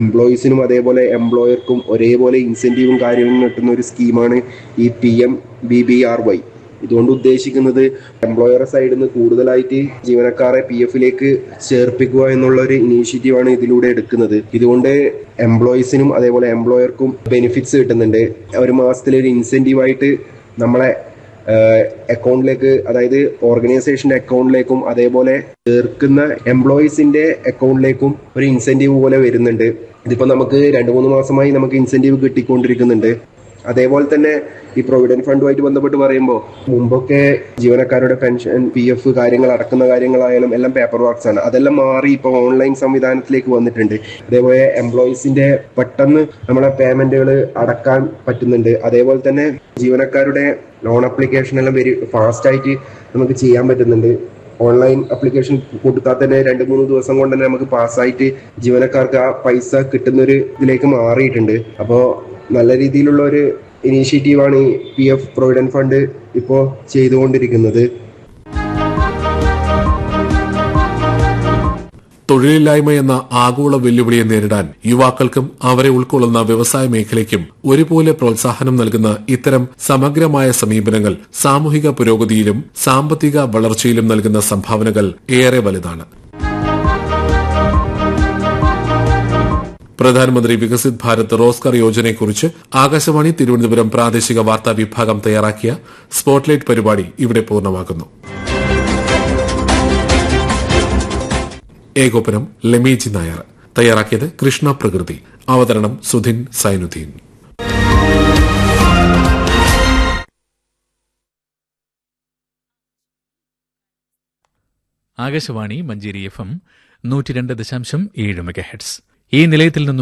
എംപ്ലോയീസിനും അതേപോലെ എംപ്ലോയർക്കും ഒരേപോലെ ഇൻസെന്റീവും കാര്യങ്ങളും കിട്ടുന്ന ഒരു സ്കീമാണ് ഈ P M B B R Y ഇതുകൊണ്ട് ഉദ്ദേശിക്കുന്നത് എംപ്ലോയറെ സൈഡിൽ നിന്ന് കൂടുതലായിട്ട് ജീവനക്കാരെ പി എഫിലേക്ക് ചേർപ്പിക്കുക എന്നുള്ള ഒരു ഇനീഷ്യേറ്റീവാണ് ഇതിലൂടെ എടുക്കുന്നത് ഇതുകൊണ്ട് എംപ്ലോയീസിനും അതേപോലെ എംപ്ലോയർക്കും ബെനിഫിറ്റ്സ് കിട്ടുന്നുണ്ട് ഒരു മാസത്തിലെ ഒരു ഇൻസെന്റീവായിട്ട് നമ്മളെ അക്കൗണ്ടിലേക്ക് അതായത് ഓർഗനൈസേഷന്റെ അക്കൗണ്ടിലേക്കും അതേപോലെ ചേർക്കുന്ന എംപ്ലോയീസിന്റെ അക്കൗണ്ടിലേക്കും ഒരു ഇൻസെന്റീവ് പോലെ വരുന്നുണ്ട് ഇതിപ്പോ നമുക്ക് രണ്ടു മൂന്ന് മാസമായി നമുക്ക് ഇൻസെന്റീവ് കിട്ടിക്കൊണ്ടിരിക്കുന്നുണ്ട് അതേപോലെ തന്നെ ഈ പ്രൊവിഡന്റ് ഫണ്ടുമായിട്ട് ബന്ധപ്പെട്ട് പറയുമ്പോൾ മുമ്പൊക്കെ ജീവനക്കാരുടെ പെൻഷൻ പി എഫ് കാര്യങ്ങൾ അടക്കുന്ന കാര്യങ്ങളായാലും എല്ലാം പേപ്പർ വർക്ക്സ് ആണ് അതെല്ലാം മാറി ഇപ്പോൾ ഓൺലൈൻ സംവിധാനത്തിലേക്ക് വന്നിട്ടുണ്ട് അതേപോലെ എംപ്ലോയീസിന്റെ പെട്ടെന്ന് നമ്മളെ പേയ്മെന്റുകൾ അടക്കാൻ പറ്റുന്നുണ്ട് അതേപോലെ തന്നെ ജീവനക്കാരുടെ ലോൺ അപ്ലിക്കേഷൻ എല്ലാം വെരി ഫാസ്റ്റ് ആയിട്ട് നമുക്ക് ചെയ്യാൻ പറ്റുന്നുണ്ട് ഓൺലൈൻ അപ്ലിക്കേഷൻ കൊടുത്താൽ തന്നെ രണ്ട് മൂന്ന് ദിവസം കൊണ്ട് തന്നെ നമുക്ക് പാസ്സായിട്ട് ജീവനക്കാർക്ക് ആ പൈസ കിട്ടുന്ന ഒരു ഇതിലേക്ക് മാറിയിട്ടുണ്ട് അപ്പോൾ നല്ല രീതിയിലുള്ള ഒരു ഇനീഷ്യേറ്റീവാണ് ഈ പി എഫ് പ്രൊവിഡന്റ് ഫണ്ട് ഇപ്പോൾ ചെയ്തുകൊണ്ടിരിക്കുന്നത് തൊഴിലില്ലായ്മ എന്ന ആഗോള വെല്ലുവിളിയെ നേരിടാൻ യുവാക്കൾക്കും അവരെ ഉൾക്കൊള്ളുന്ന വ്യവസായ മേഖലയ്ക്കും ഒരുപോലെ പ്രോത്സാഹനം നൽകുന്ന ഇത്തരം സമഗ്രമായ സമീപനങ്ങൾ സാമൂഹിക പുരോഗതിയിലും സാമ്പത്തിക വളർച്ചയിലും നൽകുന്ന സംഭാവനകൾ ഏറെ വലുതാണ് പ്രധാനമന്ത്രി വികസിത് ഭാരത് റോസ്ഗാർ യോജനയെക്കുറിച്ച് ആകാശവാണി തിരുവനന്തപുരം പ്രാദേശിക വാർത്താ വിഭാഗം തയ്യാറാക്കിയ സ്പോട്ട്ലൈറ്റ് പരിപാടി ഇവിടെ പൂർണ്ണമാകുന്നു ഏകോപനം ലെമേജി നായർ തയ്യാറാക്കിയത് കൃഷ്ണ പ്രകൃതി അവതരണം സുധിൻ സൈനുദ്ദീൻ ആകാശവാണി മഞ്ചേരി എഫ് എം നൂറ്റി രണ്ട് ദശാംശം ഏഴ് മെഗാഹെഡ്സ് ഈ നിലയത്തിൽ നിന്നും